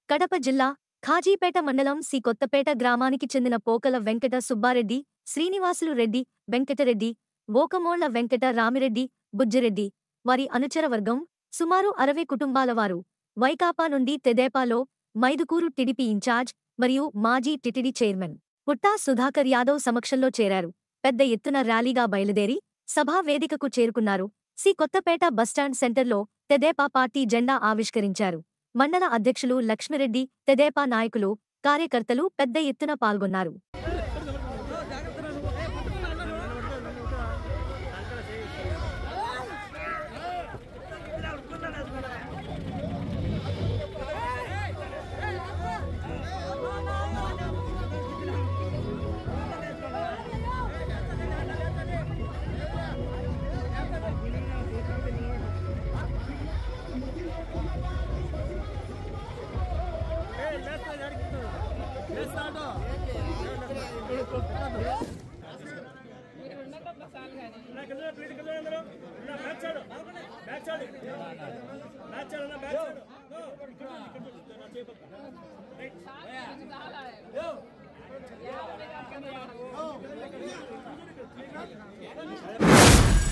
కడప జిల్లా ఖాజీపేట మండలం సి కొత్తపేట గ్రామానికి చెందిన పోకల వెంకట సుబ్బారెడ్డి శ్రీనివాసులు రెడ్డి వెంకటరెడ్డి ఓకమోళ్ల వెంకట రామిరెడ్డి బుజ్జిరెడ్డి వారి అనుచర వర్గం సుమారు అరవై కుటుంబాల వారు వైకాపా నుండి తెదేపాలో మైదుకూరు టిడిపి ఇన్ఛార్జ్ మరియు మాజీ టిటిడి చైర్మన్ పుట్టా సుధాకర్ యాదవ్ సమక్షంలో చేరారు పెద్ద ఎత్తున ర్యాలీగా బయలుదేరి సభా వేదికకు చేరుకున్నారు సి కొత్తపేట బస్టాండ్ సెంటర్లో తెదేపా పార్టీ జెండా ఆవిష్కరించారు మండల అధ్యక్షులు లక్ష్మిరెడ్డి తెదేపా నాయకులు కార్యకర్తలు పెద్ద ఎత్తున పాల్గొన్నారు బ్యాక్